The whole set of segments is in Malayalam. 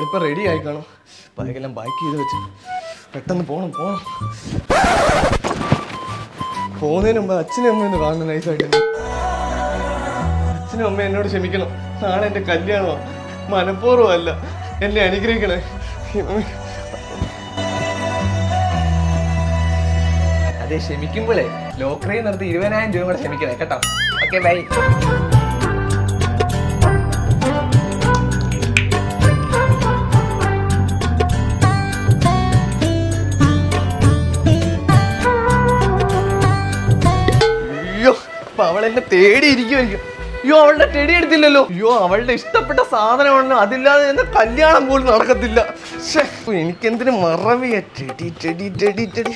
ഇപ്പൊ റെഡി ആയി കാണും ബാഗെല്ലാം ബാക്ക് ചെയ്ത് വെച്ച് പെട്ടെന്ന് പോണം പോണം പോകുന്നതിന് മുമ്പ് അച്ഛനും അമ്മയും ഒന്ന് കാണണം നൈസായിട്ട് അച്ഛനും അമ്മയും എന്നോട് ക്ഷമിക്കണം നാളെ എൻ്റെ കല്യാണമാണ് മനഃപൂർവ്വം അല്ല എന്നെ അനുഗ്രഹിക്കണേ അതെ ക്ഷമിക്കുമ്പോഴേ ലോക്കറിൽ നിർത്തി ഇരുപതിനായിരം രൂപ കൂടെ ക്ഷമിക്കണേ കേട്ടോ ഓക്കെ ബൈ അയ്യോ അപ്പൊ അവൾ എന്നെ തേടിയിരിക്കുമായിരിക്കും അയ്യോ അവളുടെ ടെടി എടുത്തില്ലല്ലോ അയ്യോ അവളുടെ ഇഷ്ടപ്പെട്ട സാധനമാണ് അതില്ലാതെ എന്റെ കല്യാണം പോലും നടക്കത്തില്ല ശ്ശേ, എനിക്കെന്തിനു മറവിയ ടെടി ടെടി ടെടി ടെടി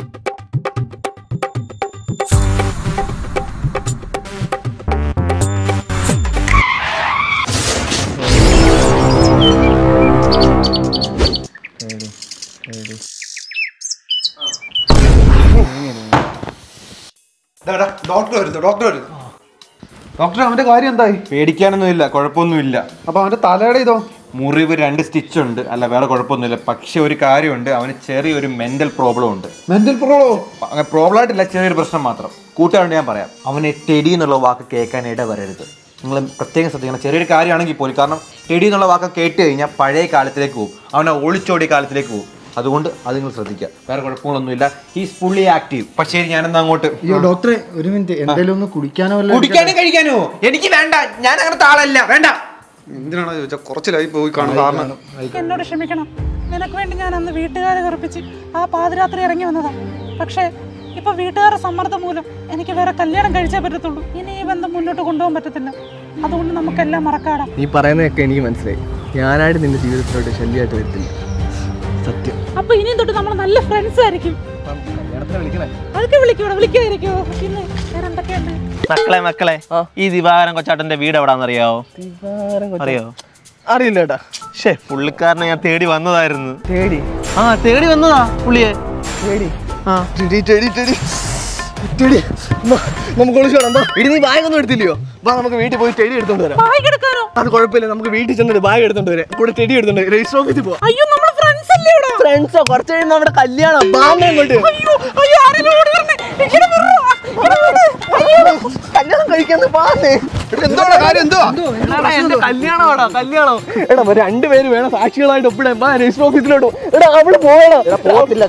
ഡോക്ടർ വരുന്നു ഡോക്ടർ വരുന്നു ഡോക്ടർ അവന്റെ കാര്യം എന്തായി പേടിക്കാനൊന്നുമില്ല കുഴപ്പമൊന്നുമില്ല അപ്പൊ അവന്റെ തലയുടെ ഇതോ മുറിവ് രണ്ട് സ്റ്റിച്ച് ഉണ്ട് അല്ല വേറെ കുഴപ്പമൊന്നുമില്ല പക്ഷെ ഒരു കാര്യമുണ്ട് അവന് ചെറിയൊരു മെന്റൽ പ്രോബ്ലം ഉണ്ട് മെന്റൽ പ്രോബ്ലോ അങ്ങനെ പ്രോബ്ലം ആയിട്ടില്ല ചെറിയൊരു പ്രശ്നം മാത്രം കൂട്ടുകാരുണ്ട് ഞാൻ പറയാം അവന് ടെടി എന്നുള്ള വാക്ക് കേൾക്കാൻ ഇട വരരുത് നിങ്ങൾ പ്രത്യേകം ശ്രദ്ധിക്കണം ചെറിയൊരു കാര്യമാണെങ്കിൽ പോലും കാരണം ടെടി എന്നുള്ള വാക്ക് കേട്ട് കഴിഞ്ഞാൽ പഴയ കാലത്തിലേക്ക് പോകും അവനെ ഒളിച്ചോടിയ കാലത്തിലേക്ക് പോകും അതുകൊണ്ട് അത് നിങ്ങൾ ശ്രദ്ധിക്കുക വേറെ കുഴപ്പങ്ങളൊന്നുമില്ല ഹീസ് ഫുള്ളി ആക്റ്റീവ് പക്ഷേ ഞാനെന്നാ അങ്ങോട്ട് അയ്യോ ഡോക്ടറെ ഒരു മിനിറ്റ് എന്തെങ്കിലും ഒന്ന് കുടിക്കാനോ വല്ല കുടിക്കാനും കഴിക്കാനോ എനിക്ക് വേണ്ട ഞാൻ അങ്ങനത്തെ ആളല്ല വേണ്ട എന്തിനാണോ ചോദിച്ചാൽ കുറച്ചിലായി പോയി കാണും കാരണം എന്നോട് ക്ഷമിക്കണം നിനക്ക് വേണ്ടി ഞാൻ അന്ന് വീട്ടുകാരെ വെറുപ്പിച്ച് ആ പാതിരാത്രി ഇറങ്ങി വന്നതാ പക്ഷേ ഇപ്പൊ വീട്ടുകാരുടെ സമ്മർദ്ദം മൂലം എനിക്ക് വേറെ കല്യാണം കഴിച്ചേ പറ്റത്തുള്ളൂ ഇനി ഈ ബന്ധം മുന്നോട്ട് കൊണ്ടുപോകാൻ പറ്റത്തില്ല അതുകൊണ്ട് നമുക്കെല്ലാം മറക്കാടാം നീ പറയുന്നതൊക്കെ എനിക്ക് മനസ്സിലായി ഞാനായിട്ട് നിന്റെ ജീവിതത്തിലോട്ട് ശല്യമായിട്ട് വരത്തില്ല സത്യം അപ്പൊ ഇനിയും തൊട്ട് നമ്മൾ നല്ല ഫ്രണ്ട്സ് ആയിരിക്കും കല്യാണത്തിന് വിളിക്കണേ അതൊക്കെ വിളിക്കൂടെ വിളിക്കായിരിക്കോ പിന്നെ വേറെ എന്തൊക്കെയുണ്ട് മക്കളെ മക്കളെ ഈ ദിവാകരൻ കൊച്ചാട്ടന്റെ വീട് എവിടാന്നറിയാവോ അറിയോ അറിയില്ല ഏട്ടാ ഷേ പുള്ളിക്കാരനെ ഞാൻ തേടി വന്നതായിരുന്നു തേടി ആ തേടി വന്നതാ പുള്ളിയെ തേടി ആ ടെടി ടെടി ടെടി ടെടി വാ, നമുക്ക് ഒളിച്ചോടാം വാ. ഇടി നീ ബാഗ് ഒന്നും എടുത്തില്ലയോ വാ നമുക്ക് വീട്ടിൽ പോയി ടെടി എടുത്തോണ്ട് വരാം ബാഗ് എടുക്കാനോ അത് കുഴപ്പമില്ല നമുക്ക് വീട്ടിൽ ചെന്നിട്ട് ബാഗ് എടുത്തോണ്ട് വരാം കൂടെ ടെടി എടുത്തോണ്ട് വരാം. രജിസ്റ്റർ ഓഫീസിൽ പോവാം അയ്യോ നമ്മൾ ഫ്രണ്ട്സ് അല്ലേ ഇവിടെ ഫ്രണ്ട്സോ കുറച്ച് കഴിയുമ്പോൾ നമ്മുടെ കല്യാണം ബാമ്മ കൊണ്ട് അയ്യോ അയ്യോ ആരെങ്കിലും ഓടി വരണേ ഇങ്ങനെ വിടറാ. ഇങ്ങനെ വിട്. അയ്യോ കല്യാണം കഴിക്കാന്ന് പാന്നേ എന്തോടാ കാര്യം എന്തോ എന്റെ കല്യാണമാടാ കല്യാണം എടാ ഒരു രണ്ടുപേര് വേണം സാക്ഷികളായിട്ട് ഒപ്പിടാൻ വാ രജിസ്റ്റർ ഓഫീസിലോട്ട് എടാ അവള് പോയടാ പോകത്തില്ല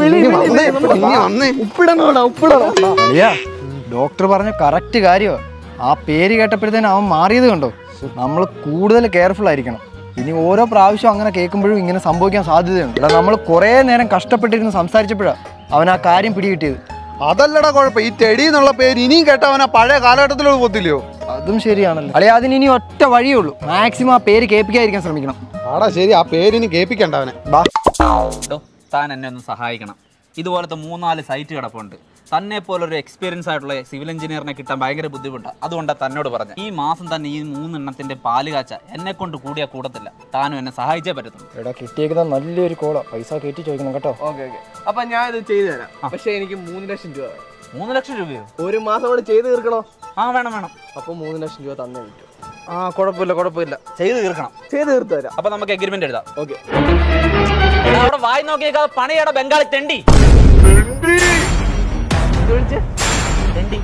ഉപ്പിടണോടാ ഉപ്പിടണം അളിയാ ഡോക്ടർ പറഞ്ഞ കറക്റ്റ് കാര്യമാണ് ആ പേര് കേട്ടപ്പോഴത്തേനും അവൻ മാറിയത് കണ്ടോ നമ്മൾ കൂടുതൽ കെയർഫുൾ ആയിരിക്കണം ഇനി ഓരോ പ്രാവശ്യം അങ്ങനെ കേൾക്കുമ്പോഴും ഇങ്ങനെ സംഭവിക്കാൻ സാധ്യതയുണ്ട് എടാ നമ്മൾ കുറേ നേരം കഷ്ടപ്പെട്ടിരുന്ന് സംസാരിച്ചപ്പോഴാണ് അവൻ ആ കാര്യം പിടികിട്ടിയത് അതല്ലടാ കുഴപ്പം ഈ ടെടി എന്നുള്ള പേര് ഇനിയും കേട്ട അവൻ ആ പഴയ കാലഘട്ടത്തിലോട്ട് പോത്തില്ലയോ അതും ശരിയാണല്ലോ അളിയാ അതിന് ഇനി ഒറ്റ വഴിയേ ഉള്ളൂ മാക്സിമം ആ പേര് കേൾപ്പിക്കാതിരിക്കാൻ ശ്രമിക്കണം ആടാ ശരി ആ പേരിനി കേൾപ്പിക്കണ്ട അവനെ ഡോ, താൻ എന്നെ ഒന്ന് സഹായിക്കണം ഇതുപോലത്തെ മൂന്നാല് സൈറ്റ് കിടപ്പുണ്ട് തന്നെ പോലൊരു എക്സ്പീരിയൻസ് ആയിട്ടുള്ള സിവിൽ എഞ്ചിനീയറിനെ കിട്ടാൻ ഭയങ്കര ബുദ്ധിമുട്ടാണ് അതുകൊണ്ടാണ് തന്നോട് പറഞ്ഞത് ഈ മാസം തന്നെ ഈ മൂന്നെണ്ണത്തിന്റെ പാല് കാച്ച എന്നെ കൊണ്ട് കൂടിയാ കൂടത്തില്ല താനും എന്നെ സഹായിച്ചേ പറ്റത്തുള്ളൂ എടാ കിട്ടിയേക്കുന്ന നല്ലൊരു കോളാ പൈസ കയറ്റി ചോദിക്കണം കേട്ടോ ഓക്കെ ഓക്കെ അപ്പൊ ഞാൻ ഇത് ചെയ്തു തരാം പക്ഷെ എനിക്ക് മൂന്ന് ലക്ഷം രൂപ വേണം. മൂന്ന് ലക്ഷം രൂപയോ ഒരു മാസം കൂടെ ചെയ്ത് തീർക്കണോ ആ വേണം വേണം അപ്പൊ മൂന്ന് ലക്ഷം രൂപ തന്നേ പറ്റും ആ കുഴപ്പമില്ല കുഴപ്പമില്ല ചെയ്ത് തീർക്കണം ചെയ്ത് തീർത്ത് തരാം അപ്പൊ നമുക്ക് എഗ്രിമെന്റ് എഴുതാം ഓക്കെ എടാ, അവിടെ വായി നോക്കിയേക്കാ പണിയുടെ ബംഗാളി തെണ്ടി തെണ്ടി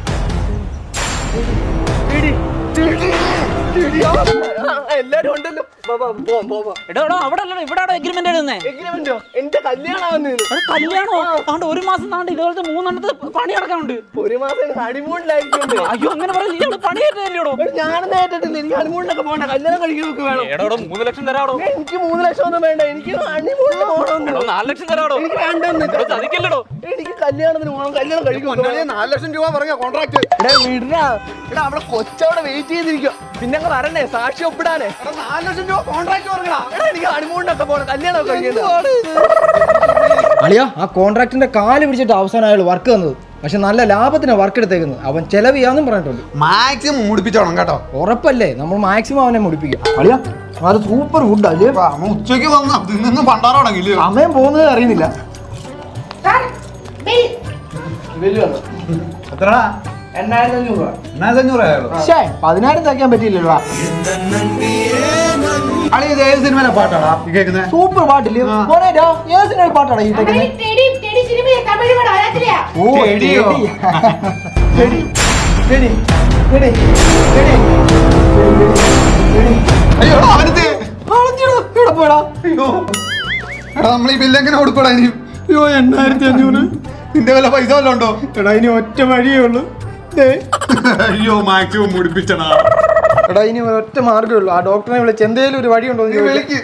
എല്ലാരും ഉണ്ടല്ലോ വാ, വാ, പോവാം, പോവാം. എടോ എടോ അവിടെ അല്ലടോ ഇവിടെ എഗ്രിമെന്റ് എഴുതുന്നേ എഗ്രിമെന്റോ എന്റെ കല്യാണം എടാ, കല്യാണോ താണ്ട് ഒരു മാസം താണ്ട് ഇതുപോലത്തെ മൂന്നെണ്ണത്ത് പണി നടക്കാനുണ്ട് ഒരു മാസം ഹണിമൂണിലായിരിക്കും അയ്യോ അങ്ങനെ പറയില്ല ഇയാള് പണി തരുന്നില്ലടോ ഞാനൊന്നും ഏറ്റിട്ടില്ല എനിക്ക് ഹണിമൂണിലൊക്കെ പോകണ്ട കല്യാണം കഴിക്കുന്നൊക്കെ വേണം എടോ മൂന്ന് ലക്ഷം തരാടോ എനിക്ക് മൂന്ന് ലക്ഷം ഒന്നും വേണ്ട എനിക്ക് ഹണിമൂണിൽ പോകണമെന്ന് എടോ നാല് ലക്ഷം തരാടോ എനിക്ക് വേണ്ടെന്ന് എടോ ചതിക്കല്ലടോ എനിക്ക് കല്യാണത്തിന് പോകണം കല്യാണം കഴിക്കും നാല് ലക്ഷം രൂപ പറഞ്ഞ കോൺട്രാക്ട് എടാ വിടറാ എടാ അവിടെ കൊച്ചവിടെ വെയിറ്റ് ചെയ്തിരിക്കുക പിന്നെ അങ്ങ് വരണേ സാക്ഷി ഒപ്പിടാനേ നാല് ലക്ഷം രൂപ കോൺട്രാക്ട് പറഞ്ഞാ എടാ എനിക്ക് ഹണിമൂണിനൊക്കെ പോകണം കല്യാണം കഴിക്കുന്നത് അളിയാ ആ കോൺട്രാക്ടിന്റെ കാല് പിടിച്ചിട്ട് അവസാനം അയാൾ വർക്ക് തന്നത് പക്ഷെ നല്ല ലാഭത്തിന് വർക്ക് എടുത്തേക്കുന്നത് അവൻ ചെലവ് ചെയ്യാന്നും പറഞ്ഞിട്ടുണ്ട് മാക്സിമം മുടിപ്പിച്ചോണം കേട്ടോ ഉറപ്പല്ലേ നമ്മൾ മാക്സിമം അവനെ മുടിപ്പിക്കും അളിയാ അത് സൂപ്പർ ഫുഡ് അല്ലേ അപ്പൊ അവൻ ഉച്ചയ്ക്ക് വന്ന നിന്ന് പണ്ടാറോടെങ്കിൽ സമയം പോകുന്നത് അറിയുന്നില്ല എത്രടാ എണ്ണായിരത്തി അഞ്ഞൂറ് രൂപ എന്നാ അഞ്ഞൂറായോ പക്ഷേ പതിനായിരം തയ്ക്കാൻ പറ്റിയില്ലല്ലോ അളി ഇത് ഏത് സിനിമയിലെ പാട്ടാടാ ഈ കേൾക്കുന്നത് സൂപ്പർ പാട്ടില്ലേ മോനെ ഡാ, ഏത് സിനിമ പാട്ടാണ് ഈ അവന് ഇട്ടേക്കുന്നത്? ടെടി ടെടി സിനിമയെ തമിഴ് പടം അറിയത്തില്ല ഓ ടെടിയോ? ടെടി ടെടി ടെടി ടെടി അയ്യോ അവനത് ആളെന്തിനാ? ഇവിടെ പോയടാ അയ്യോ എടാ നമ്മൾ ഈ ബില്ല് എങ്ങനെ കൊടുക്കൂടാ ഇനി അയ്യോ എണ്ണായിരത്തി അഞ്ഞൂറ് നിന്റെ വല്ല പൈസ വല്ലതും ഉണ്ടോ എടാ ഇനി ഒറ്റ വഴിയേ ഉള്ളൂ ദേ. അയ്യോ മാക്സിമം മുടിപ്പിച്ചടാ എടാ ഇനി ഒറ്റ മാർഗ്ഗമേ ഉള്ളൂ ആ ഡോക്ടറെ വിളിച്ച് എന്തെങ്കിലും ഒരു വഴിയുണ്ടോ എന്ന് ചോദിക്ക്. വിളിക്ക്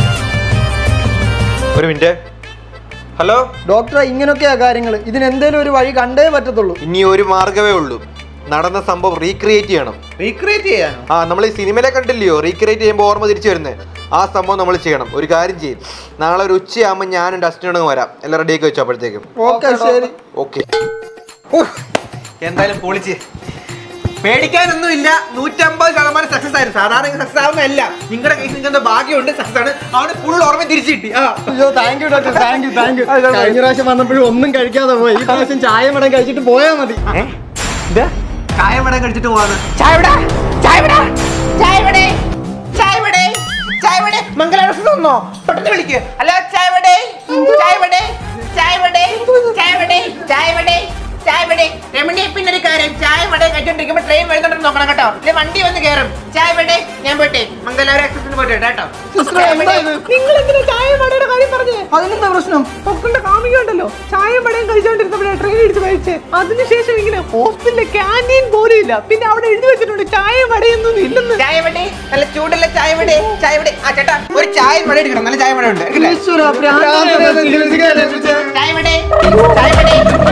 ഒരു മിനിറ്റ് ഹലോ ഡോക്ടറെ ഇങ്ങനൊക്കെയാ കാര്യങ്ങൾ ഇതിന് എന്തേലും ഒരു വഴി കണ്ടേ പറ്റത്തുള്ളൂ ഇനി ഒരു മാർഗമേ ഉള്ളൂ നടന്ന സംഭവം റീക്രിയേറ്റ് ചെയ്യണം റീക്രിയേറ്റ് ചെയ്യാനോ ആ നമ്മൾ ഈ സിനിമയിലെ കണ്ടില്ലയോ റീക്രിയേറ്റ് ചെയ്യുമ്പോൾ ഓർമ്മ തിരിച്ചു വരുന്നത് ആ സംഭവം നമ്മൾ ചെയ്യണം ഒരു കാര്യം ചെയ്യും നാളെ ഒരു ഉച്ചയാകുമ്പോൾ ഞാനും ഡസ്റ്റിനോട് വരാം എല്ലാം റെഡിയാക്കി വെച്ചോ അപ്പോഴത്തേക്കും ഓക്കെ ശരി ഓക്കെ എന്തായാലും പൊളിച്ച് പേടിക്കാനൊന്നുമില്ല നൂറ്റമ്പത് ശതമാനം സക്സസ് ആയിരുന്നു സാധാരണ സക്സസ് ആവുന്നതല്ല നിങ്ങളുടെ കേസ് നിങ്ങൾക്ക് ഭാഗ്യമുണ്ട് സക്സസ് ആണ് അവന് ഫുൾ ഓർമ്മ തിരിച്ചു കിട്ടി ആ അയ്യോ thank you doctor thank you thank you കഴിഞ്ഞ പ്രാവശ്യം വന്നപ്പോഴും ഒന്നും കഴിക്കാതെ പോയി ഈ പ്രാവശ്യം ചായ മടം കഴിച്ചിട്ട് പോയാൽ മതി ചായ മടം കഴിച്ചിട്ട് പോവാന്ന് ചായ വിടാ ചായ വിടാ ചായ വിടേ ചായ വിടേ ചായ വിടേ മംഗലാരസം തന്നോ പെട്ടെന്ന് വിളിക്ക് ഹലോ ചായ വിടേ ചായ വിടേ ചായ വിടേ ചായ വിടേ ചായ വിടേ ചായ വിടേ രമണി പിന്നെ ഒരു കാര്യം ചായ വിടേ കഴിച്ചോണ്ടിരിക്കുമ്പോ ട്രെയിൻ വരുന്നുണ്ടെന്ന് നോക്കണം കേട്ടോ ഇല്ല വണ്ടി വന്ന് കയറും ചായ വിടേ ഞാൻ പോട്ടെ മംഗലാപുരം എക്സസിന് പോട്ടെ കേട്ടോ നിങ്ങൾ എന്തിനാ ചായ വടയുടെ കാര്യം പറഞ്ഞേ അതിനെന്താ പ്രശ്നം പൊക്കളുടെ കാമിക ഉണ്ടല്ലോ ചായ വടയും കഴിച്ചോണ്ടിരുന്നപ്പോഴേ ട്രെയിൻ ഇടിച്ച് കഴിച്ച് അതിനുശേഷം ഇങ്ങനെ ഹോസ്പിറ്റലിലെ ക്യാൻറ്റീൻ പോലും ഇല്ല പിന്നെ അവിടെ എഴുതി വെച്ചിട്ടുണ്ട് ചായ വടയൊന്നും ഇല്ലെന്ന് ചായ വിടേ നല്ല ചൂടുള്ള ചായ വിടേ ചായ വിടേ ആ ചേട്ടാ ഒരു ചായ വട എടുക്കണം നല്ല ചായ വട ഉണ്ട് എടുക്കട്ടെ? ഈശ്വരാ, ഭ്രാന്തനെ ചികിത്സിക്കാൻ ഏൽപ്പിച്ചേ. ചായ വിടേ ചായ വിടേ